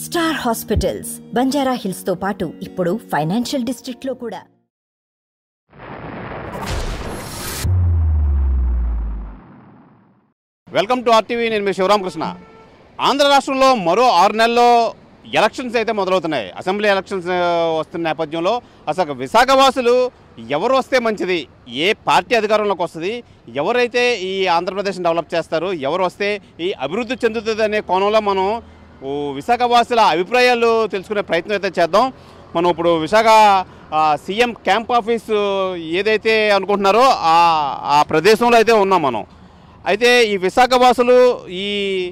Star hospitals Banjara hills తో పాటు ఇప్పుడు ఫైనాన్షియల్ డిస్ట్రిక్ట్ లో కూడా వెల్కమ్ టు ఆర్టీవీ నేను మీ శివరామకృష్ణ ఆంధ్ర రాష్ట్రంలో మరో ఆరు నెలల్లో ఎలక్షన్స్ అయితే మొదలవుతున్నాయి అసెంబ్లీ ఎలక్షన్స్ ఆ, వస్తున్న నేపథ్యంలో అసలు విశాఖవాసులు ఎవరు వస్తే మంచిది ఏ పార్టీ అధికారంలోకి వస్తుంది ఎవరైతే ఈ ఆంధ్రప్రదేశ్ని డెవలప్ చేస్తారు ఎవరు వస్తే ఈ అభివృద్ధి చెందుతుంది అనే కోణంలో మనం ఓ విశాఖవాసుల అభిప్రాయాలు తెలుసుకునే ప్రయత్నం అయితే చేద్దాం మనం ఇప్పుడు విశాఖ ఆ, సీఎం క్యాంప్ ఆఫీస్ ఏదైతే అనుకుంటున్నారో ఆ ఆ ప్రదేశంలో అయితే ఉన్నాం మనం అయితే ఈ విశాఖ వాసులు ఈ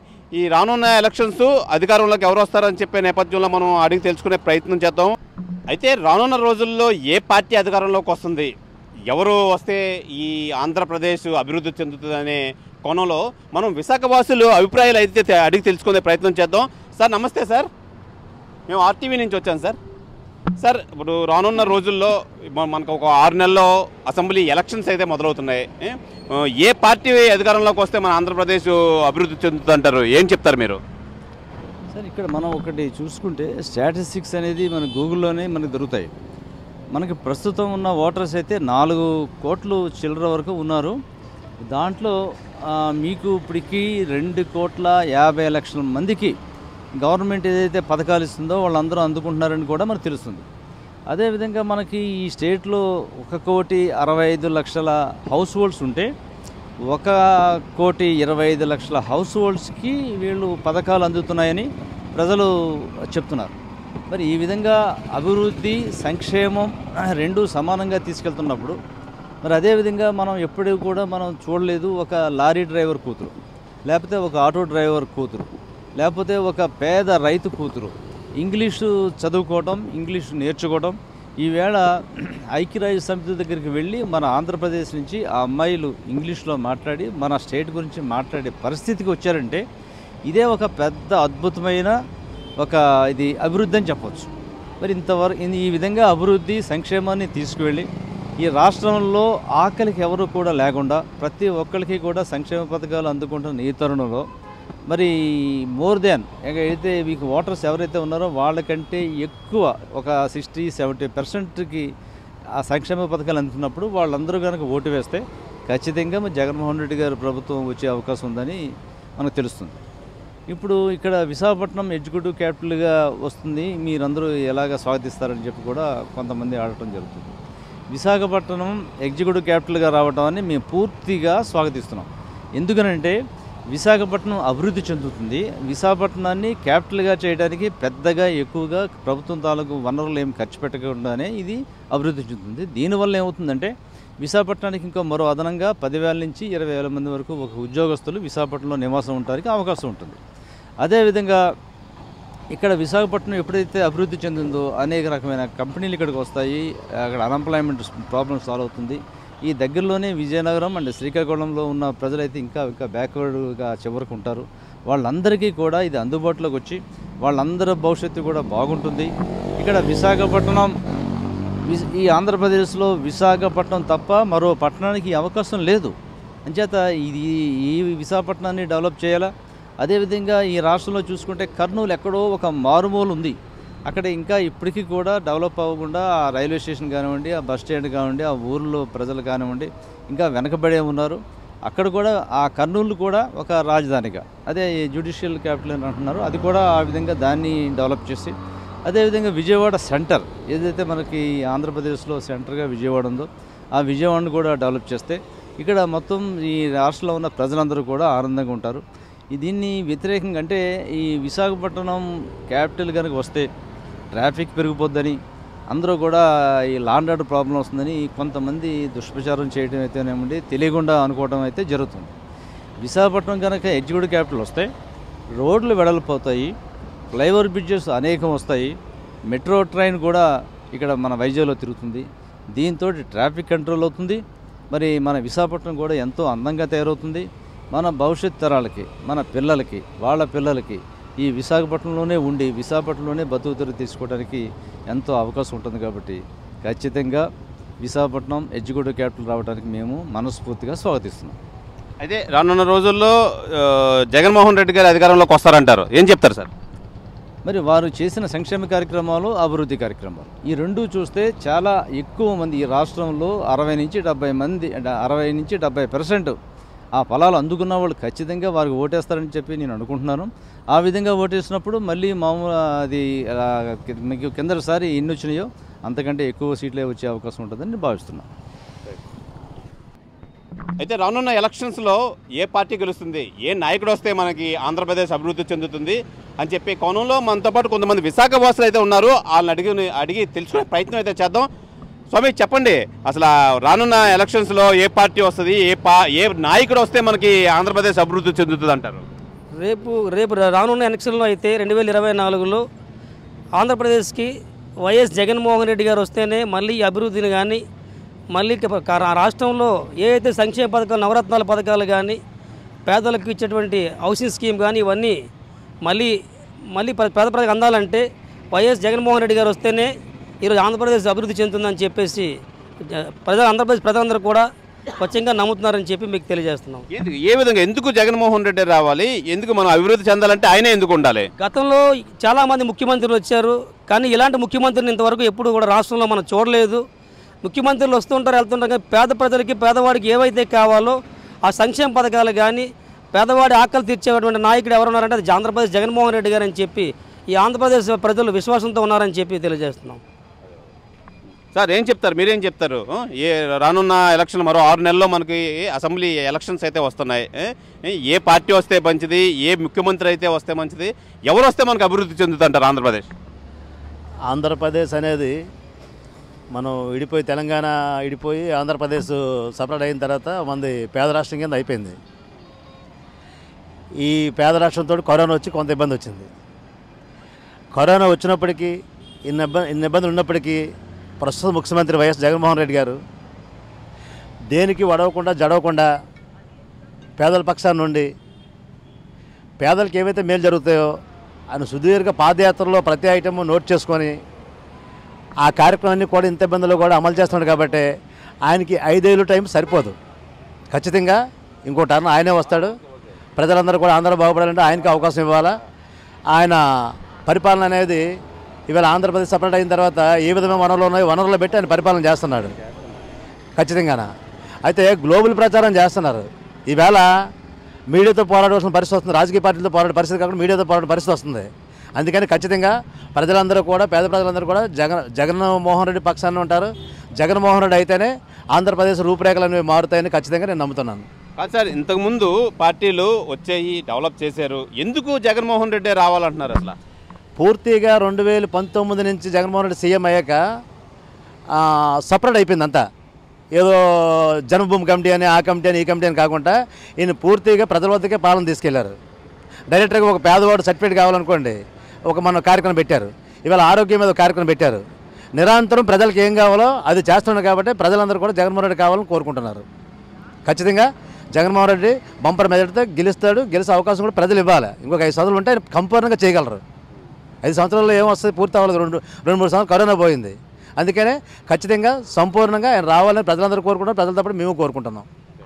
ఈ రానున్న ఎలక్షన్స్ అధికారంలోకి ఎవరు వస్తారని చెప్పే నేపథ్యంలో మనం అడిగి తెలుసుకునే ప్రయత్నం చేద్దాం అయితే రానున్న రోజుల్లో ఏ పార్టీ అధికారంలోకి వస్తుంది ఎవరు వస్తే ఈ ఆంధ్రప్రదేశ్ అభివృద్ధి చెందుతుందనే కోణంలో మనం విశాఖ వాసులు అభిప్రాయాలు అయితే తె- అడిగి తెలుసుకునే ప్రయత్నం చేద్దాం సార్ నమస్తే సార్ మేము ఆర్టీవీ నుంచి వచ్చాను సార్ సార్ ఇప్పుడు రానున్న రోజుల్లో మ- మనకు ఒక ఆరు నెలల్లో అసెంబ్లీ ఎలక్షన్స్ అయితే మొదలవుతున్నాయి ఏ? ఆ, ఏ పార్టీ అధికారంలోకి వస్తే మన ఆంధ్రప్రదేశ్ అభివృద్ధి చెందుతుందంటారు ఏం చెప్తారు మీరు సార్ ఇక్కడ మనం ఒకటి చూసుకుంటే స్టాటిస్టిక్స్ అనేది మన గూగుల్లోనే మనకు దొరుకుతాయి మనకి ప్రస్తుతం ఉన్న ఓటర్స్ అయితే నాలుగు కోట్లు చిల్లర వరకు ఉన్నారు దాంట్లో ఆ, మీకు ఇప్పటికి రెండు కోట్ల యాభై లక్షల మందికి గవర్నమెంట్ ఏదైతే పథకాలు ఇస్తుందో వాళ్ళందరూ అందుకుంటున్నారని కూడా మనకు తెలుస్తుంది అదేవిధంగా మనకి ఈ స్టేట్లో ఒక కోటి అరవై ఐదు లక్షల హౌస్ హోల్డ్స్ ఉంటే ఒక కోటి ఇరవై ఐదు లక్షల హౌస్ హోల్డ్స్కి వీళ్ళు పథకాలు అందుతున్నాయని ప్రజలు చెప్తున్నారు మరి ఈ విధంగా అభివృద్ధి సంక్షేమం రెండు సమానంగా తీసుకెళ్తున్నప్పుడు మరి అదేవిధంగా మనం ఎప్పుడూ కూడా మనం చూడలేదు ఒక లారీ డ్రైవర్ కూతురు లేకపోతే ఒక ఆటో డ్రైవర్ కూతురు లేకపోతే ఒక పేద రైతు కూతురు ఇంగ్లీషు చదువుకోవటం ఇంగ్లీషు నేర్చుకోవటం ఈవేళ ఐక్యరాజ్య సమితి దగ్గరికి వెళ్ళి మన ఆంధ్రప్రదేశ్ నుంచి ఆ అమ్మాయిలు ఇంగ్లీష్లో మాట్లాడి మన స్టేట్ గురించి మాట్లాడే పరిస్థితికి వచ్చారంటే ఇదే ఒక పెద్ద అద్భుతమైన ఒక ఇది అభివృద్ధి అని చెప్పొచ్చు మరి ఇంతవరకు ఈ విధంగా అభివృద్ధి సంక్షేమాన్ని తీసుకువెళ్ళి ఈ రాష్ట్రంలో ఆకలికి ఎవరు కూడా లేకుండా ప్రతి ఒక్కరికి కూడా సంక్షేమ పథకాలు అందుకుంటున్న ఈ తరుణంలో మరి మోర్ దాన్ అయితే మీకు ఓటర్స్ ఎవరైతే ఉన్నారో వాళ్ళకంటే ఎక్కువ ఒక సిక్స్టీ సెవెంటీ పర్సెంట్కి ఆ సంక్షేమ పథకాలు అందుతున్నప్పుడు వాళ్ళందరూ కనుక ఓటు వేస్తే ఖచ్చితంగా మరి జగన్మోహన్ రెడ్డి గారి ప్రభుత్వం వచ్చే అవకాశం ఉందని మనకు తెలుస్తుంది ఇప్పుడు ఇక్కడ విశాఖపట్నం ఎగ్జిక్యూటివ్ క్యాపిటల్గా వస్తుంది మీరందరూ ఎలాగ స్వాగతిస్తారని చెప్పి కూడా కొంతమంది ఆడటం జరుగుతుంది విశాఖపట్నం ఎగ్జిక్యూటివ్ క్యాపిటల్గా రావడం అని మేము పూర్తిగా స్వాగతిస్తున్నాం ఎందుకనంటే విశాఖపట్నం అభివృద్ధి చెందుతుంది విశాఖపట్నాన్ని క్యాపిటల్గా చేయడానికి పెద్దగా ఎక్కువగా ప్రభుత్వం తాలూకు వనరులు ఏం ఖర్చు పెట్టకుండానే ఇది అభివృద్ధి చెందుతుంది దీనివల్ల ఏమవుతుందంటే విశాఖపట్నానికి ఇంకా మరో అదనంగా పదివేల నుంచి ఇరవై వేల మంది వరకు ఒక ఉద్యోగస్తులు విశాఖపట్నంలో నివాసం ఉండడానికి అవకాశం ఉంటుంది అదేవిధంగా ఇక్కడ విశాఖపట్నం ఎప్పుడైతే అభివృద్ధి చెందిందో అనేక రకమైన కంపెనీలు ఇక్కడికి వస్తాయి అక్కడ అన్ఎంప్లాయ్మెంట్ ప్రాబ్లమ్ సాల్వ్ అవుతుంది ఈ దగ్గరలోనే విజయనగరం అండ్ శ్రీకాకుళంలో ఉన్న ప్రజలైతే ఇంకా ఇంకా బ్యాక్వర్డ్గా చివరకు ఉంటారు వాళ్ళందరికీ కూడా ఇది అందుబాటులోకి వచ్చి వాళ్ళందరి భవిష్యత్తు కూడా బాగుంటుంది ఇక్కడ విశాఖపట్నం విశ- ఈ ఆంధ్రప్రదేశ్లో విశాఖపట్నం తప్ప మరో పట్టణానికి ఈ అవకాశం లేదు అంచేత ఇది ఈ విశాఖపట్నాన్ని డెవలప్ చేయాలా అదేవిధంగా ఈ రాష్ట్రంలో చూసుకుంటే కర్నూలు ఎక్కడో ఒక మారుమూల ఉంది అక్కడ ఇంకా ఇప్పటికీ కూడా డెవలప్ అవ్వకుండా ఆ రైల్వే స్టేషన్ కానివ్వండి ఆ బస్ స్టాండ్ కానివ్వండి ఆ ఊర్లో ప్రజలు కానివ్వండి ఇంకా వెనకబడే ఉన్నారు అక్కడ కూడా ఆ కర్నూలు కూడా ఒక రాజధానిగా అదే జ్యుడిషియల్ క్యాపిటల్ అని అంటున్నారు అది కూడా ఆ విధంగా దాన్ని డెవలప్ చేసి అదేవిధంగా విజయవాడ సెంటర్ ఏదైతే మనకి ఆంధ్రప్రదేశ్లో సెంటర్గా విజయవాడ ఉందో ఆ విజయవాడను కూడా డెవలప్ చేస్తే ఇక్కడ మొత్తం ఈ రాష్ట్రంలో ఉన్న ప్రజలందరూ కూడా ఆనందంగా ఉంటారు ఈ దీన్ని వ్యతిరేకంగా అంటే ఈ విశాఖపట్నం క్యాపిటల్ కనుక వస్తే ట్రాఫిక్ పెరిగిపోద్దని అందరూ కూడా ఈ లాండ్ ఆర్డర్ ప్రాబ్లం వస్తుందని కొంతమంది దుష్ప్రచారం చేయడం అయితేనేమండి తెలియకుండా అనుకోవడం అయితే జరుగుతుంది విశాఖపట్నం కనుక ఎగ్జిక్యూటివ్ క్యాపిటల్ వస్తే రోడ్లు వెడలిపోతాయి ఫ్లైఓవర్ బ్రిడ్జెస్ అనేకం వస్తాయి మెట్రో ట్రైన్ కూడా ఇక్కడ మన వైజాగ్లో తిరుగుతుంది దీంతో ట్రాఫిక్ కంట్రోల్ అవుతుంది మరి మన విశాఖపట్నం కూడా ఎంతో అందంగా తయారవుతుంది మన భవిష్యత్ తరాలకి మన పిల్లలకి వాళ్ళ పిల్లలకి ఈ విశాఖపట్నంలోనే ఉండి విశాఖపట్నంలోనే బతుకు తెరువు తీసుకోవడానికి ఎంతో అవకాశం ఉంటుంది కాబట్టి ఖచ్చితంగా విశాఖపట్నం ఎగ్జిక్యూటివ్ క్యాపిటల్ రావడానికి మేము మనస్ఫూర్తిగా స్వాగతిస్తున్నాం అయితే రానున్న రోజుల్లో ఆ, జగన్మోహన్ రెడ్డి గారు అధికారంలోకి వస్తారంటారు ఏం చెప్తారు సార్ మరి వారు చేసిన సంక్షేమ కార్యక్రమాలు అభివృద్ధి కార్యక్రమాలు ఈ రెండు చూస్తే చాలా ఎక్కువ మంది ఈ రాష్ట్రంలో అరవై నుంచి డెబ్బై మంది అంటే అరవై నుంచి డెబ్బై పర్సెంట్ ఆ ఫలాలు అందుకున్న వాళ్ళు ఖచ్చితంగా వారికి ఓటేస్తారని చెప్పి నేను అనుకుంటున్నాను ఆ విధంగా ఓటేసినప్పుడు మళ్ళీ మామూలు అది ఆ, కి- మీకు కిందసారి ఎన్ని వచ్చినాయో అంతకంటే ఎక్కువ సీట్లే వచ్చే అవకాశం ఉంటుందని నేను భావిస్తున్నాను అయితే రానున్న ఎలక్షన్స్లో ఏ పార్టీ గెలుస్తుంది ఏ నాయకుడు వస్తే మనకి ఆంధ్రప్రదేశ్ అభివృద్ధి చెందుతుంది అని చెప్పి కోణంలో మనతో పాటు కొంతమంది విశాఖ వాసులు అయితే ఉన్నారు వాళ్ళని అడిగి అడిగి తెలుసుకునే ప్రయత్నం అయితే చేద్దాం స్వామి చెప్పండి అసలు ఆ రానున్న ఎలక్షన్స్లో ఏ పార్టీ వస్తుంది ఏ పా ఏ నాయకుడు వస్తే మనకి ఆంధ్రప్రదేశ్ అభివృద్ధి చెందుతుంది అంటారు రేపు రేపు రానున్న ఎలక్షన్లో అయితే రెండు వేల ఇరవై నాలుగులో ఆంధ్రప్రదేశ్కి వైఎస్ జగన్మోహన్ రెడ్డి గారు వస్తేనే మళ్ళీ ఈ అభివృద్ధిని కానీ మళ్ళీ క- క- రాష్ట్రంలో ఏ అయితే సంక్షేమ పథకాలు నవరత్నాల పథకాలు కానీ పేదలకు ఇచ్చేటువంటి హౌసింగ్ స్కీమ్ కానీ ఇవన్నీ మళ్ళీ మళ్ళీ ప- పేద ప్రజలకు అందాలంటే వైఎస్ జగన్మోహన్ రెడ్డి గారు వస్తేనే ఈరోజు ఆంధ్రప్రదేశ్ అభివృద్ధి చెందుతుందని చెప్పేసి జ- ప్రజలు ఆంధ్రప్రదేశ్ ప్రజలందరూ కూడా స్వచ్ఛంగా నమ్ముతున్నారని చెప్పి మీకు తెలియజేస్తున్నాం ఏంది- ఏ విధంగా ఎందుకు జగన్మోహన్ రెడ్డి రావాలి ఎందుకు మనం అభివృద్ధి చెందాలంటే ఆయనే ఎందుకు ఉండాలి గతంలో చాలామంది ముఖ్యమంత్రులు వచ్చారు కానీ ఇలాంటి ముఖ్యమంత్రిని ఇంతవరకు ఎప్పుడు కూడా రాష్ట్రంలో మనం చూడలేదు ముఖ్యమంత్రులు వస్తుంటారు వెళ్తుంటారు కానీ పేద ప్రజలకి పేదవాడికి ఏవైతే కావాలో ఆ సంక్షేమ పథకాలు కానీ పేదవాడి ఆకలి తీర్చేటువంటి నాయకుడు ఎవరున్నారంటే అది ఆంధ్రప్రదేశ్ జగన్మోహన్ రెడ్డి గారు అని చెప్పి ఈ ఆంధ్రప్రదేశ్ ప్రజలు విశ్వాసంతో ఉన్నారని చెప్పి తెలియజేస్తున్నాం సార్ ఏం చెప్తారు మీరేం చెప్తారు ఆ, ఏ రానున్న ఎలక్షన్ మరో ఆరు నెలల్లో మనకి అసెంబ్లీ ఎలక్షన్స్ అయితే వస్తున్నాయి ఏ, ఏ పార్టీ వస్తే మంచిది ఏ ముఖ్యమంత్రి అయితే వస్తే మంచిది ఎవరు వస్తే మనకు అభివృద్ధి చెందుతుంటారు ఆంధ్రప్రదేశ్ ఆంధ్రప్రదేశ్ అనేది మనం విడిపోయి తెలంగాణ విడిపోయి ఆంధ్రప్రదేశ్ సపరేట్ అయిన తర్వాత మనది పేద రాష్ట్రం కింద అయిపోయింది ఈ పేద రాష్ట్రంతో కరోనా వచ్చి కొంత ఇబ్బంది వచ్చింది కరోనా వచ్చినప్పటికీ ఇన్ని ఇబ్బంది ఇన్ని ఇబ్బందులు ఉన్నప్పటికీ ప్రస్తుత ముఖ్యమంత్రి వైఎస్ జగన్మోహన్ రెడ్డి గారు దేనికి వడవకుండా జడవకుండా పేదల పక్షాన నుండి పేదలకు ఏవైతే మేలు జరుగుతాయో ఆయన సుదీర్ఘ పాదయాత్రలో ప్రతి ఐటమ్ నోట్ చేసుకొని ఆ కార్యక్రమాన్ని కూడా ఇంత ఇబ్బందులు కూడా అమలు చేస్తున్నాడు కాబట్టి ఆయనకి ఐదేళ్ళు టైం సరిపోదు ఖచ్చితంగా ఇంకో టర్న్ ఆయనే వస్తాడు ప్రజలందరూ కూడా ఆంధ్ర బాగుపడాలంటే ఆయనకి అవకాశం ఇవ్వాలా ఆయన పరిపాలన అనేది ఇవాళ ఆంధ్రప్రదేశ్ సపరేట్ అయిన తర్వాత ఏ విధమైన వనరులు ఉన్నాయో వనరులు పెట్టి ఆయన పరిపాలన చేస్తున్నాడు ఖచ్చితంగాన అయితే గ్లోబల్ ప్రచారం చేస్తున్నారు ఈవేళ మీడియాతో పోరాడవలసిన పరిస్థితి వస్తుంది రాజకీయ పార్టీలతో పోరాడే పరిస్థితి కాకుండా మీడియాతో పోరాడే పరిస్థితి వస్తుంది అందుకని ఖచ్చితంగా ప్రజలందరూ కూడా పేద ప్రజలందరూ కూడా జగన్ జగన్మోహన్ రెడ్డి పక్షాన ఉంటారు జగన్మోహన్ రెడ్డి అయితేనే ఆంధ్రప్రదేశ్ రూపురేఖలు అనేవి మారుతాయని ఖచ్చితంగా నేను నమ్ముతున్నాను కాదు సార్ ఇంతకుముందు పార్టీలు వచ్చాయి డెవలప్ చేశారు ఎందుకు జగన్మోహన్ రెడ్డి రావాలంటున్నారు అసలు పూర్తిగా రెండు వేల పంతొమ్మిది నుంచి జగన్మోహన్ రెడ్డి సీఎం అయ్యాక సపరేట్ అయిపోయింది అంతా ఏదో జన్మభూమి కమిటీ అని ఆ కమిటీ అని ఈ కమిటీ అని కాకుండా ఈయన పూర్తిగా ప్రజల వద్దకే పాలన తీసుకెళ్లారు డైరెక్ట్గా ఒక పేదవాడు సర్టిఫికేట్ కావాలనుకోండి ఒక మన కార్యక్రమం పెట్టారు ఇవాళ ఆరోగ్యం మీద ఒక కార్యక్రమం పెట్టారు నిరంతరం ప్రజలకు ఏం కావాలో అది చేస్తున్నారు కాబట్టి ప్రజలందరూ కూడా జగన్మోహన్ రెడ్డి కావాలని కోరుకుంటున్నారు ఖచ్చితంగా జగన్మోహన్ రెడ్డి బంపర్ మెజార్టీతో గెలుస్తాడు గెలిచే అవకాశం కూడా ప్రజలు ఇవ్వాలి ఇంకొక ఐదు సంవత్సరాలు ఉంటే ఆయన కంపూర్ణంగా చేయగలరు ఐదు సంవత్సరాల్లో ఏం వస్తుంది పూర్తి అవ్వలేదు రెండు రెండు మూడు సంవత్సరాలు కరోనా పోయింది అందుకనే ఖచ్చితంగా సంపూర్ణంగా ఆయన రావాలని ప్రజలందరూ కోరుకుంటాం ప్రజలతో పాటు మేము కోరుకుంటున్నాం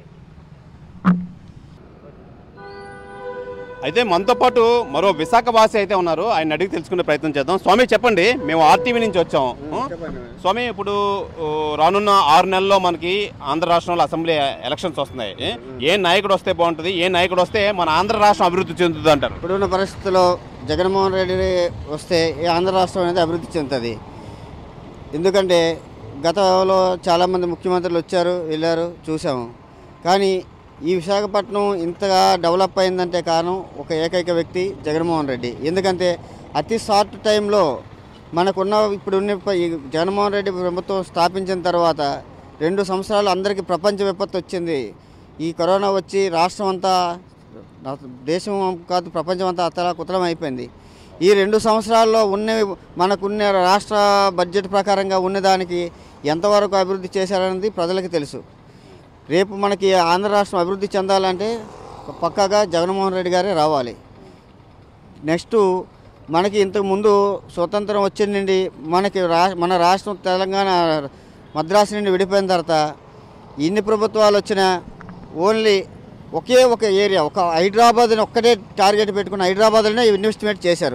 అయితే మనతో పాటు మరో విశాఖ వాసి అయితే ఉన్నారు ఆయన అడిగి తెలుసుకునే ప్రయత్నం చేద్దాం స్వామి చెప్పండి మేము ఆర్టీవీ నుంచి వచ్చాం స్వామి ఇప్పుడు ఓ, రానున్న ఆరు నెలల్లో మనకి ఆంధ్ర రాష్ట్రంలో అసెంబ్లీ ఎలక్షన్స్ వస్తున్నాయి ఏ? ఏ నాయకుడు వస్తే బాగుంటుంది ఏ నాయకుడు వస్తే మన ఆంధ్ర రాష్ట్రం అభివృద్ధి చెందుతుంది అంటారు ఇప్పుడున్న పరిస్థితుల్లో జగన్మోహన్ రెడ్డి వస్తే ఈ ఆంధ్ర రాష్ట్రం అనేది అభివృద్ధి చెందుతుంది ఎందుకంటే గతంలో చాలామంది ముఖ్యమంత్రులు వచ్చారు వెళ్ళారు చూసాము కానీ ఈ విశాఖపట్నం ఇంతగా డెవలప్ అయిందంటే కారణం ఒక ఏకైక వ్యక్తి జగన్మోహన్ రెడ్డి ఎందుకంటే అతి షార్ట్ టైంలో మనకున్న ఇప్పుడున్న ప- ఈ జగన్మోహన్ రెడ్డి ప్రభుత్వం స్థాపించిన తర్వాత రెండు సంవత్సరాలు అందరికీ ప్రపంచ విపత్తు వచ్చింది ఈ కరోనా వచ్చి రాష్ట్రం అంతా నా- దేశం కాదు ప్రపంచం అంతా అతలా కుతలం అయిపోయింది ఈ రెండు సంవత్సరాల్లో ఉన్న మనకున్న రాష్ట్ర బడ్జెట్ ప్రకారంగా ఉన్నదానికి ఎంతవరకు అభివృద్ధి చేశారనేది ప్రజలకు తెలుసు రేపు మనకి ఆంధ్ర రాష్ట్రం అభివృద్ధి చెందాలంటే పక్కాగా జగన్మోహన్ రెడ్డి గారే రావాలి నెక్స్ట్ మనకి ఇంతకు ముందు స్వతంత్రం వచ్చిన నుండి మనకి రా మన రాష్ట్రం తెలంగాణ మద్రాసు నుండి విడిపోయిన తర్వాత ఇన్ని ప్రభుత్వాలు వచ్చినా ఓన్లీ ఒకే ఒక ఏరియా ఒక హైదరాబాద్ని ఒక్కటే టార్గెట్ పెట్టుకుని హైదరాబాద్లోనే ఇన్వెస్ట్మెంట్ చేశారు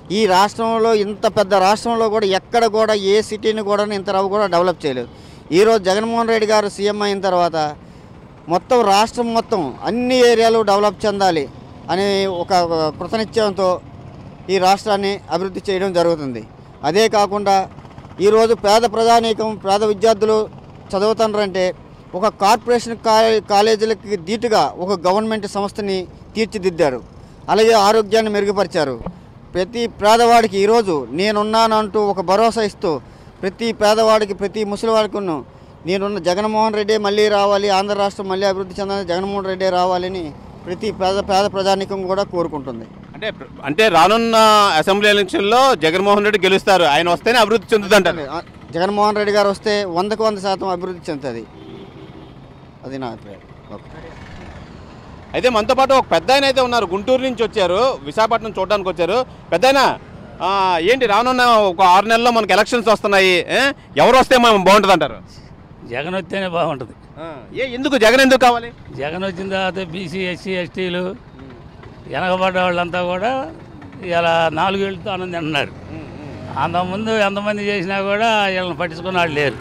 ఈ రాష్ట్రంలో ఇంత పెద్ద రాష్ట్రంలో కూడా ఎక్కడ కూడా ఏ సిటీని కూడా ఇంతరావు కూడా డెవలప్ చేయలేదు ఈరోజు జగన్మోహన్ రెడ్డి గారు సీఎం అయిన తర్వాత మొత్తం రాష్ట్రం మొత్తం అన్ని ఏరియాలు డెవలప్ చెందాలి అనే ఒక కృతనిశ్చయంతో ఈ రాష్ట్రాన్ని అభివృద్ధి చేయడం జరుగుతుంది అదే కాకుండా ఈరోజు పేద ప్రజానీకం పేద విద్యార్థులు చదువుతున్నారంటే ఒక కార్పొరేషన్ కా కాలేజీలకి ధీటుగా ఒక గవర్నమెంట్ సంస్థని తీర్చిదిద్దారు అలాగే ఆరోగ్యాన్ని మెరుగుపరిచారు ప్రతి పేదవాడికి ఈరోజు నేనున్నానంటూ ఒక భరోసా ఇస్తూ ప్రతి పేదవాడికి ప్రతి ముసలివాడికి నేనున్న జగన్మోహన్ రెడ్డి మళ్ళీ రావాలి ఆంధ్ర రాష్ట్రం మళ్ళీ అభివృద్ధి చెందాలి జగన్మోహన్ రెడ్డి రావాలని ప్రతి పేద పేద ప్రజానికం కూడా కోరుకుంటుంది అంటే అంటే రానున్న అసెంబ్లీ ఎలక్షన్లో జగన్మోహన్ రెడ్డి గెలుస్తారు ఆయన వస్తేనే అభివృద్ధి చెందుతుంది అంటారు ఆ, జగన్మోహన్ రెడ్డి గారు వస్తే వందకు వంద శాతం అభివృద్ధి చెందుతుంది అది నా అభిప్రాయం ఓకే అయితే మనతో పాటు ఒక పెద్ద ఆయన అయితే ఉన్నారు గుంటూరు నుంచి వచ్చారు విశాఖపట్నం చూడడానికి వచ్చారు పెద్ద ఏంటి రానున్న ఒక ఆరు నెలల్లో మనకి ఎలక్షన్స్ వస్తున్నాయి ఏ? ఎవరు వస్తే మనం బాగుంటుంది అంటారు జగన్ వస్తేనే బాగుంటుంది ఏ ఎందుకు జగన్ ఎందుకు కావాలి జగన్ వచ్చిన తర్వాత బీసీ ఎస్సీ ఎస్టీలు వెనకబడ్డ వాళ్ళంతా కూడా ఇలా నాలుగేళ్లతో ఆనందం అంటున్నారు అంతకుముందు ఎంతమంది చేసినా కూడా వీళ్ళని పట్టించుకున్న వాళ్ళు లేరు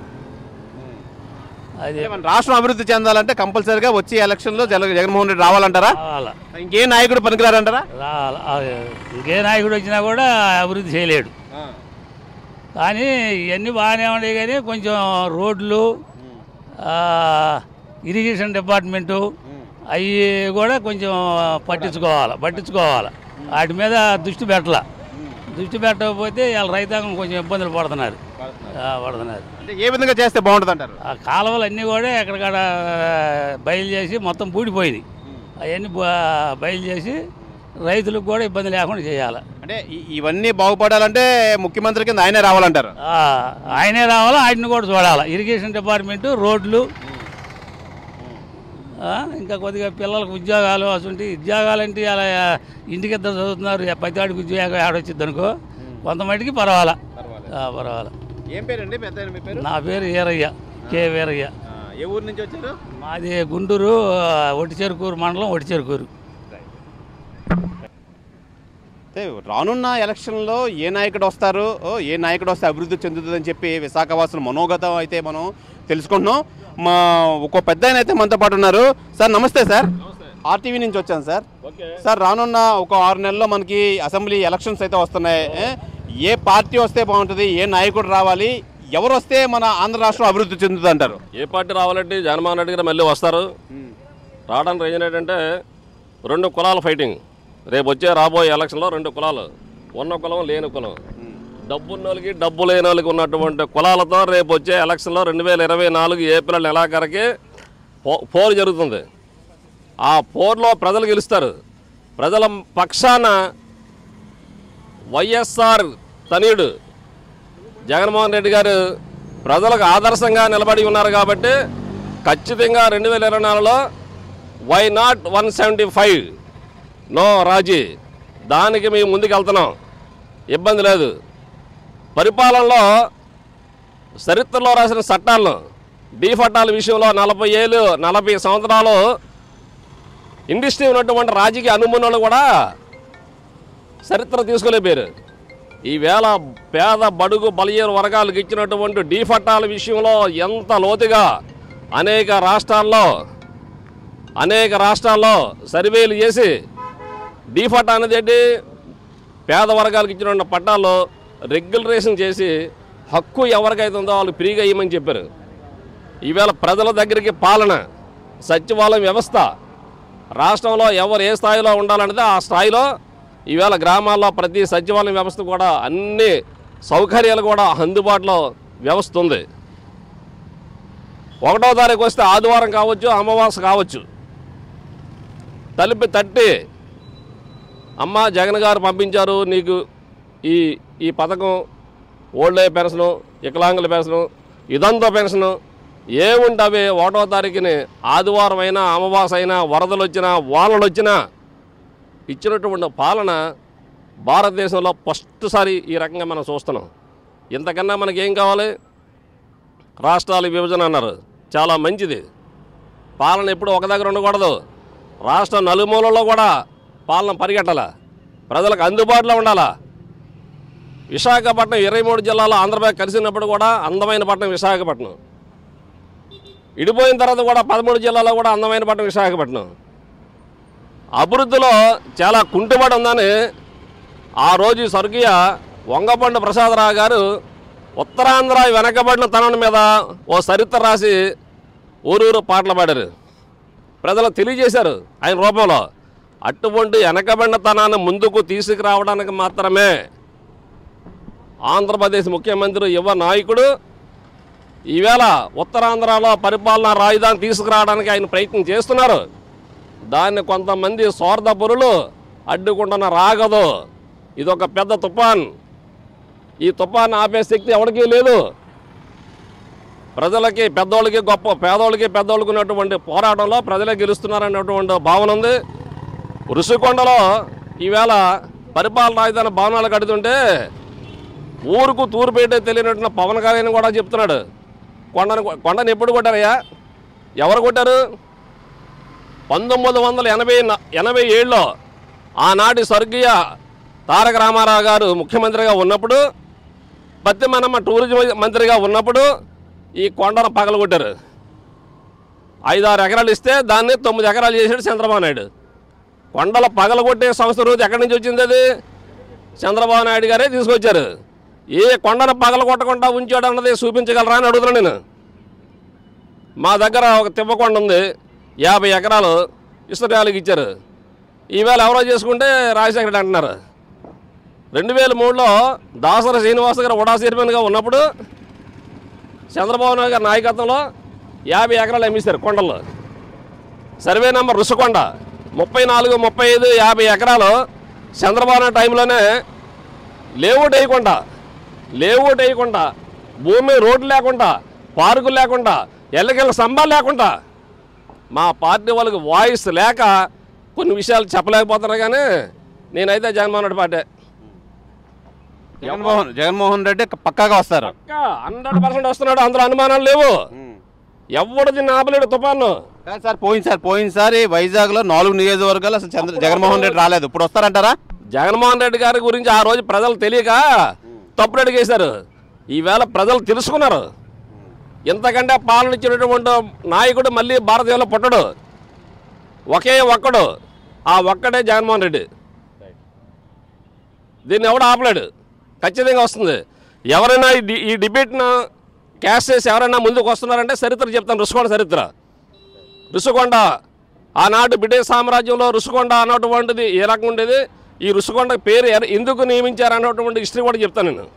అది అంటే మన రాష్ట్రం అభివృద్ధి చెందాలంటే కంపల్సరీగా వచ్చే ఎలక్షన్లో జగ జగన్మోహన్ రెడ్డి రావాలంటారా రావాలా ఇంకే నాయకుడు పనికిరారంటారా రావాలా ఆ, ఇంకే నాయకుడు వచ్చినా కూడా అభివృద్ధి చేయలేడు కానీ ఇవన్నీ బాగానే ఉన్నాయి కానీ కొంచెం రోడ్లు ఆ, ఇరిగేషన్ డిపార్ట్మెంటు అవి కూడా కొంచెం పట్టించుకోవాలి పట్టించుకోవాలి వాటి మీద దృష్టి పెట్టాల దృష్టి పెట్టకపోతే వాళ్ళ రైతాంగం కొంచెం ఇబ్బందులు పడుతున్నారు ఆ, పడుతున్నారు అంటే ఏ విధంగా చేస్తే బాగుంటుంది అంటారు ఆ కాలువలు అన్నీ కూడా ఎక్కడికాడ బయలు చేసి మొత్తం పూడిపోయినాయి అవన్నీ బ- బయలు చేసి రైతులకు కూడా ఇబ్బంది లేకుండా చేయాలి అంటే ఈ- ఇవన్నీ బాగుపడాలంటే ముఖ్యమంత్రి కింద ఆయనే రావాలంటారు ఆ, ఆయనే రావాలా ఆయన్ని కూడా చూడాలి ఇరిగేషన్ డిపార్ట్మెంటు రోడ్లు ఆ, ఇంకా కొద్దిగా పిల్లలకు ఉద్యోగాలు అసలు ఉద్యోగాలంటే అలా ఇంటికి ఇద్దరు చదువుతున్నారు పతివాడికి ఉద్యోగం ఆడొచ్చింది అనుకో కొంతమటికి పర్వాలా ఆ, పర్వాలా ఏం పేరండి పెద్ద ఆయన మీ పేరు నా పేరు ఈరయ్య కే వీరయ్య ఆ, ఏ ఊరు నుంచి వచ్చారు మాది గుంటూరు ఒటిచెరుకూరు మండలం ఒటిచెరుకూరు అయితే రానున్న ఎలక్షన్లో ఏ నాయకుడు వస్తారు ఓ, ఏ నాయకుడు వస్తే అభివృద్ధి చెందుతుందని చెప్పి విశాఖవాసుల మనోగతం అయితే మనం తెలుసుకుంటున్నాం మా ఒక పెద్ద ఆయన అయితే మనతో పాటు ఉన్నారు సార్ నమస్తే సార్ ఆర్టీవీ నుంచి వచ్చాను సార్ సార్ రానున్న ఒక ఆరు నెలల్లో మనకి అసెంబ్లీ ఎలక్షన్స్ అయితే వస్తున్నాయి ఏ? ఏ పార్టీ వస్తే బాగుంటుంది ఏ నాయకుడు రావాలి ఎవరు వస్తే మన ఆంధ్ర రాష్ట్రం అభివృద్ధి చెందుతుంది అంటారు ఏ పార్టీ రావాలంటే జగన్మోహన్ రెడ్డి గారు మళ్ళీ వస్తారు రావడానికి రీజన్ ఏంటంటే రెండు కులాల ఫైటింగ్ రేపు వచ్చే రాబోయే ఎలక్షన్లో రెండు కులాలు ఉన్న కులం లేని కులం డబ్బున్న వాళ్ళకి డబ్బు లేని వాళ్ళకి ఉన్నటువంటి కులాలతో రేపు వచ్చే ఎలక్షన్లో రెండు వేల ఇరవై నాలుగు ఏప్రిల్ నెలాఖరికి పో పోరు జరుగుతుంది ఆ పోరులో ప్రజలు గెలుస్తారు ప్రజల పక్షాన వైఎస్ఆర్ తనయుడు జగన్మోహన్ రెడ్డి గారు ప్రజలకు ఆదర్శంగా నిలబడి ఉన్నారు కాబట్టి ఖచ్చితంగా రెండు వేల ఇరవై నాలుగులో why not one seventy five no రాజీ దానికి మేము ముందుకు వెళ్తున్నాం ఇబ్బంది లేదు పరిపాలనలో చరిత్రలో రాసిన చట్టాలను డీఫట్టాల విషయంలో నలభై ఏళ్ళు నలభై సంవత్సరాలు ఇండస్ట్రీ ఉన్నటువంటి రాజకీయ అనుమతులు కూడా చరిత్ర తీసుకోలేపారు ఈవేళ పేద బడుగు బలహీన వర్గాలకు ఇచ్చినటువంటి డీఫట్టాల విషయంలో ఎంత లోతుగా అనేక రాష్ట్రాల్లో అనేక రాష్ట్రాల్లో సర్వేలు చేసి డీఫట్ అనేది ఏంటి పేద వర్గాలకు ఇచ్చినటువంటి పట్టాల్లో రెగ్యులరేషన్ చేసి హక్కు ఎవరికైతే ఉందో వాళ్ళు ఫ్రీగా ఇవ్వమని చెప్పారు ఈవేళ ప్రజల దగ్గరికి పాలన సచివాలయం వ్యవస్థ రాష్ట్రంలో ఎవరు ఏ స్థాయిలో ఉండాలనేది ఆ స్థాయిలో ఈవేళ గ్రామాల్లో ప్రతి సచివాలయం వ్యవస్థ కూడా అన్ని సౌకర్యాలు కూడా అందుబాటులో వ్యవస్థ ఉంది ఒకటో తారీఖు వస్తే ఆదివారం కావచ్చు అమావాస్య కావచ్చు తలుపు తట్టి అమ్మ జగన్ గారు పంపించారు నీకు ఈ ఈ పథకం ఓల్డ్ ఏజ్ పెన్షను వికలాంగుల పెన్షను ఇదంతా పెన్షను ఏముంటవి ఒకటో తారీఖుని ఆదివారం అయినా అమావాస్య అయినా వరదలు వచ్చినా వానలు వచ్చినా ఇచ్చినటువంటి పాలన భారతదేశంలో ఫస్ట్ సారి ఈ రకంగా మనం చూస్తున్నాం ఇంతకన్నా మనకి ఏం కావాలి రాష్ట్రాల విభజన అన్నారు చాలా మంచిది పాలన ఎప్పుడు ఒక దగ్గర ఉండకూడదు రాష్ట్ర నలుమూలలో కూడా పాలన పరిగెట్టాల ప్రజలకు అందుబాటులో ఉండాలా విశాఖపట్నం ఇరవై మూడు జిల్లాలో ఆంధ్రప్రదేశ్ కలిసినప్పుడు కూడా అందమైన పట్టణం విశాఖపట్నం ఇడిపోయిన తర్వాత కూడా పదమూడు జిల్లాలో కూడా అందమైన పట్టణం విశాఖపట్నం అభివృద్ధిలో చాలా కుంటుబడి ఉందని ఆ రోజు స్వర్గీయ వంగపండు ప్రసాదరావు గారు ఉత్తరాంధ్ర వెనకబడిన తనం మీద ఓ చరిత్ర రాసి ఊరూరు పాటలు పాడారు ప్రజలకు తెలియజేశారు ఆయన రూపంలో అటువంటి వెనకబడిన తనాన్ని ముందుకు తీసుకురావడానికి మాత్రమే ఆంధ్రప్రదేశ్ ముఖ్యమంత్రి యువ నాయకుడు ఈవేళ ఉత్తరాంధ్రలో పరిపాలనా రాజధాని తీసుకురావడానికి ఆయన ప్రయత్నం చేస్తున్నారు దాన్ని కొంతమంది స్వార్థపరులు అడ్డుకుంటున్న రాగదు ఇది ఒక పెద్ద తుఫాన్ ఈ తుఫాన్ ఆపే శక్తి ఎవరికీ లేదు ప్రజలకి పెద్దోళ్ళకి గొప్ప పేదోళ్ళకి పెద్దోళ్ళకి ఉన్నటువంటి పోరాటంలో ప్రజలే గెలుస్తున్నారనేటువంటి భావన ఉంది ఋషికొండలో ఈవేళ పరిపాలన రాజధాని భవనాలు కడుతుంటే ఊరుకు తూర్పేట తెలియనట్టు పవన్ కళ్యాణ్ కూడా చెప్తున్నాడు కొండను కొండను ఎప్పుడు కొట్టారయ్యా ఎవరు కొట్టారు పంతొమ్మిది వందల ఎనభై న- ఎనభై ఏడులో ఆనాటి స్వర్గీయ తారక రామారావు గారు ముఖ్యమంత్రిగా ఉన్నప్పుడు పత్తిమనమ్మ టూరిజం మంత్రిగా ఉన్నప్పుడు ఈ కొండను పగలగొట్టారు ఐదారు ఎకరాలు ఇస్తే దాన్ని తొమ్మిది ఎకరాలు చేశాడు చంద్రబాబు నాయుడు కొండల పగలగొట్టే సంస్థ రోజు ఎక్కడి నుంచి వచ్చింది అది చంద్రబాబు నాయుడు గారే తీసుకొచ్చారు ఏ కొండను పగలగొట్టకుండా ఉంచాడు అన్నది చూపించగలరా అని అడుగుతున్నాను నేను మా దగ్గర ఒక తిప్పకొండ ఉంది యాభై ఎకరాలు ఇసురాలకు ఇచ్చారు ఈవేళ ఎవరో చేసుకుంటే రాజశేఖర రెడ్డి అంటున్నారు రెండు వేల మూడులో దాసర శ్రీనివాస గారు ఉడా చైర్మన్గా ఉన్నప్పుడు చంద్రబాబు నాయుడు గారి నాయకత్వంలో యాభై ఎకరాలు అమ్మేశారు కొండల్లో సర్వే నెంబర్ రుషకొండ ముప్పై నాలుగు ముప్పై ఐదు యాభై ఎకరాలు చంద్రబాబు నాయుడు టైంలోనే లేఅవుట్ వేయకుండా లేఅవుట్ వేయకుండా భూమి రోడ్లు లేకుండా పార్కులు లేకుండా ఎల్లకెళ్ళ స్తంభాలు లేకుండా మా పార్టీ వాళ్ళకి వాయిస్ లేక కొన్ని విషయాలు చెప్పలేకపోతున్నారు కానీ నేనైతే జగన్మోహన్ రెడ్డి పార్టీ జగన్మోహన్ జగన్మోహన్ రెడ్డి పక్కాగా వస్తారు హండ్రెడ్ పర్సెంట్ వస్తున్నాడు అందులో అనుమానాలు లేవు ఎవడు దీన్ని ఆపలేడు తుఫాను కానీ సార్ పోయినసారి పోయినసారి వైజాగ్లో నాలుగు నియోజకవర్గాలు అసలు చంద్ర జగన్మోహన్ రెడ్డి రాలేదు ఇప్పుడు వస్తారంటారా జగన్మోహన్ రెడ్డి గారి గురించి ఆ రోజు ప్రజలు తెలియక తప్పుడు అడిగేశారు ఈవేళ ప్రజలు తెలుసుకున్నారు ఇంతకంటే పాలన ఇచ్చినటువంటి నాయకుడు మళ్ళీ భారతదేశంలో పుట్టడు ఒకే ఒక్కడు ఆ ఒక్కడే జగన్మోహన్ రెడ్డి దీన్ని ఎవడు ఆపలేడు ఖచ్చితంగా వస్తుంది ఎవరైనా ఈ డి- ఈ డిబేట్ను క్యాష్ చేసి ఎవరైనా ముందుకు వస్తున్నారంటే చరిత్ర చెప్తాను రుషికొండ చరిత్ర రుషికొండ ఆనాడు బ్రిటిష్ సామ్రాజ్యంలో రుషికొండ అన్నటువంటిది ఏ రకంగా ఉండేది ఈ రుషికొండ పేరు ఎర- ఎందుకు నియమించారు అన్నటువంటి హిస్టరీ కూడా చెప్తాను నేను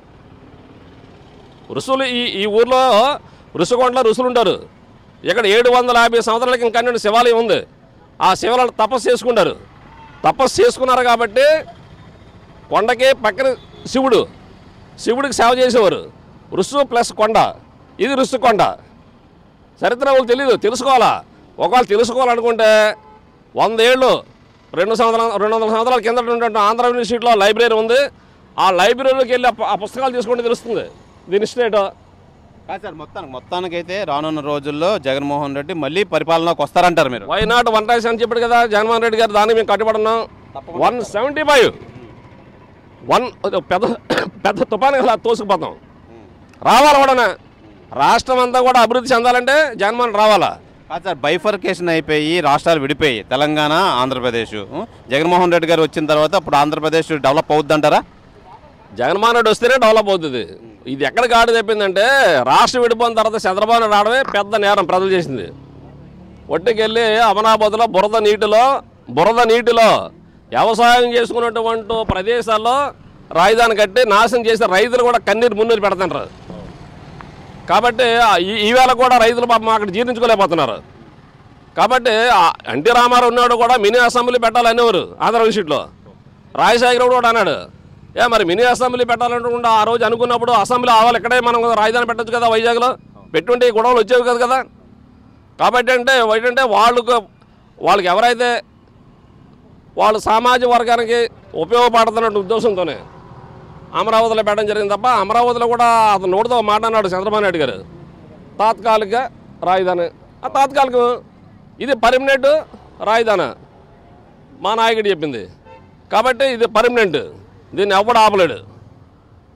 ఋషులు ఈ ఈ ఊర్లో ఋషికొండలో ఋషులు ఉంటారు ఇక్కడ ఏడు వందల యాభై సంవత్సరాలకి ఇంకా నిండు శివాలయం ఉంది ఆ శివాలయం తపస్సు చేసుకుంటారు తపస్సు చేసుకున్నారు కాబట్టి కొండకి పక్కన శివుడు శివుడికి సేవ చేసేవారు ఋషు ప్లస్ కొండ ఇది ఋషి కొండ చరిత్ర వాళ్ళు తెలియదు తెలుసుకోవాలా ఒకవేళ తెలుసుకోవాలనుకుంటే వంద ఏళ్ళు రెండు సంవత్సరాల రెండు వందల సంవత్సరాల కింద ఉన్నటువంటి ఆంధ్ర యూనివర్సిటీలో లైబ్రరీ ఉంది ఆ లైబ్రరీలోకి వెళ్ళి ఆ ప- ఆ పుస్తకాలు తీసుకుంటే తెలుస్తుంది దీని స్టేట్ కాదు సార్ మొత్తానికి మొత్తానికైతే రానున్న రోజుల్లో జగన్మోహన్ రెడ్డి మళ్ళీ పరిపాలనకు వస్తారంటారు మీరు వై నాట్ వన్ రైస్ అని చెప్పాడు కదా జగన్మోహన్ రెడ్డి గారు దాన్ని మేము కట్టుబడున్నాం వన్ సెవెంటీ ఫైవ్ వన్ పెద్ద పెద్ద తుఫాను అలా తోసుకుపోతాం రావాలి కూడా రాష్ట్రం అంతా కూడా అభివృద్ధి చెందాలంటే జగన్మోహన్ రావాలా కాదు సార్ బైఫర్కేషన్ అయిపోయి రాష్ట్రాలు విడిపోయి తెలంగాణ ఆంధ్రప్రదేశ్ ఉం? జగన్మోహన్ రెడ్డి గారు వచ్చిన తర్వాత అప్పుడు ఆంధ్రప్రదేశ్ డెవలప్ అవుద్దంటారా జగన్మోహన్ రెడ్డి వస్తేనే డెవలప్ అవుతుంది ఇది ఎక్కడ గాడి తెప్పిందంటే రాష్ట్రం విడిపోయిన తర్వాత చంద్రబాబు నాయుడు రావడమే పెద్ద నేరం ప్రజలు చేసింది ఒట్టుకెళ్ళి అమరావతిలో బురద నీటిలో బురద నీటిలో వ్యవసాయం చేసుకున్నటువంటి ప్రదేశాల్లో రాజధాని కట్టి నాశనం చేసే రైతులు కూడా కన్నీరు మున్నీరు పెడుతుంటారు కాబట్టి ఆ- ఈ- ఈవేళ కూడా రైతులు పాపం అక్కడ జీర్ణించుకోలేకపోతున్నారు కాబట్టి ఆ ఎన్టీ రామారావు ఉన్నాడు కూడా మినీ అసెంబ్లీ పెట్టాలనేవారు ఆంధ్ర యూనివర్సిటీలో రాజశేఖర కూడా అన్నాడు ఏ మరి మినీ అసెంబ్లీ పెట్టాలనుకుంటే ఆ రోజు అనుకున్నప్పుడు అసెంబ్లీ ఆవాలి ఇక్కడే మనం రాజధాని పెట్టొచ్చు కదా వైజాగ్లో పెట్టుంటే ఈ గొడవలు వచ్చేవి కదా కదా కాబట్టి అంటే ఏంటంటే వాళ్ళకు వాళ్ళకి ఎవరైతే వాళ్ళు సామాజిక వర్గానికి ఉపయోగపడుతున్న ఉద్దేశంతోనే అమరావతిలో పెట్టడం జరిగింది తప్ప అమరావతిలో కూడా అతను నోటితో మాట్లాడినాడు చంద్రబాబు నాయుడు గారు తాత్కాలిక రాజధాని ఆ తాత్కాలిక ఇది పర్మనెంట్ రాజధాని మా నాయకుడు చెప్పింది కాబట్టి ఇది పర్మనెంట్ దీన్ని ఎవడు ఆపలేడు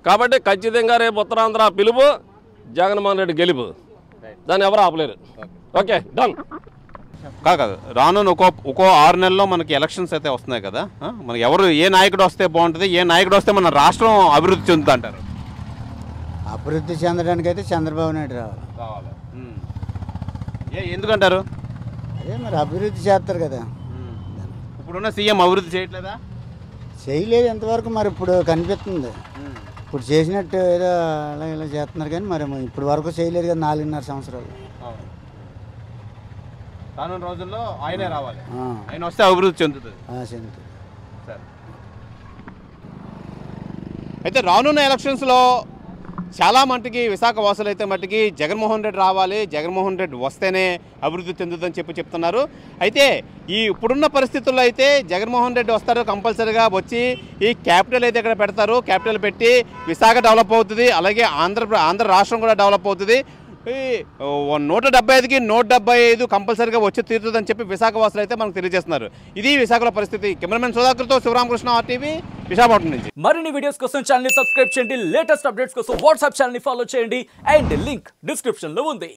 కాబట్టి ఖచ్చితంగా రేపు ఉత్తరాంధ్ర పిలుపు జగన్మోహన్ రెడ్డి గెలుపు దాన్ని ఎవరు ఆపలేరు ఓకే డన్ కాదు కాదు రానున్న ఒక్కో ఒక్కో ఆరు నెలల్లో మనకి ఎలక్షన్స్ అయితే వస్తున్నాయి కదా ఆ? మనకి ఎవరు ఏ నాయకుడు వస్తే బాగుంటుంది ఏ నాయకుడు వస్తే మన రాష్ట్రం అభివృద్ధి చెందుతుంది అంటారు అభివృద్ధి చెందడానికి అయితే చంద్రబాబు నాయుడు రావాలి కావాలి ఏ ఎందుకంటారు అదే మరి అభివృద్ధి చేస్తారు కదా ఇప్పుడున్న సీఎం అభివృద్ధి చేయట్లేదా చేయలేదు ఎంతవరకు మరి ఇప్పుడు కనిపిస్తుంది ఇప్పుడు చేసినట్టు ఏదో అలా ఇలా చేస్తున్నారు కానీ మరి ఇప్పుడు వరకు చేయలేదు కదా నాలుగున్నర సంవత్సరాలు రానున్న రోజుల్లో ఆయనే రావాలి ఆ, ఆయన వస్తే అభివృద్ధి చెందుతుంది ఆ, చెందుతుంది అయితే రానున్న ఎలక్షన్స్లో చాలా మట్టుకి విశాఖ వాసులు అయితే మట్టుకి జగన్మోహన్ రెడ్డి రావాలి జగన్మోహన్ రెడ్డి వస్తేనే అభివృద్ధి చెందుతుందని చెప్పి చెప్తున్నారు అయితే ఈ ఇప్పుడున్న పరిస్థితుల్లో అయితే జగన్మోహన్ రెడ్డి వస్తారు కంపల్సరీగా వచ్చి ఈ క్యాపిటల్ అయితే ఇక్కడ పెడతారు క్యాపిటల్ పెట్టి విశాఖ డెవలప్ అవుతుంది అలాగే ఆంధ్ర ఆంధ్ర రాష్ట్రం కూడా డెవలప్ అవుతుంది ఈ ఓ నూట డెబ్బై ఐదుకి నూట డెబ్బై ఐదు కంపల్సరీగా వచ్చి తీరుతుందని చెప్పి విశాఖ వాసులు అయితే మనకు తెలియజేస్తున్నారు ఇది విశాఖలో పరిస్థితి కెమెరామెన్ సుధాకర్తో శివరామకృష్ణ ఆర్టీవీ విశాఖపట్నం నుంచి మరిన్ని వీడియోస్ కోసం ఛానల్ ని సబ్స్క్రైబ్ చేయండి లేటెస్ట్ అప్డేట్స్ కోసం వాట్సాప్ ఛానల్ ని ఫాలో చేయండి అండ్ లింక్ డిస్క్రిప్షన్ లో ఉంది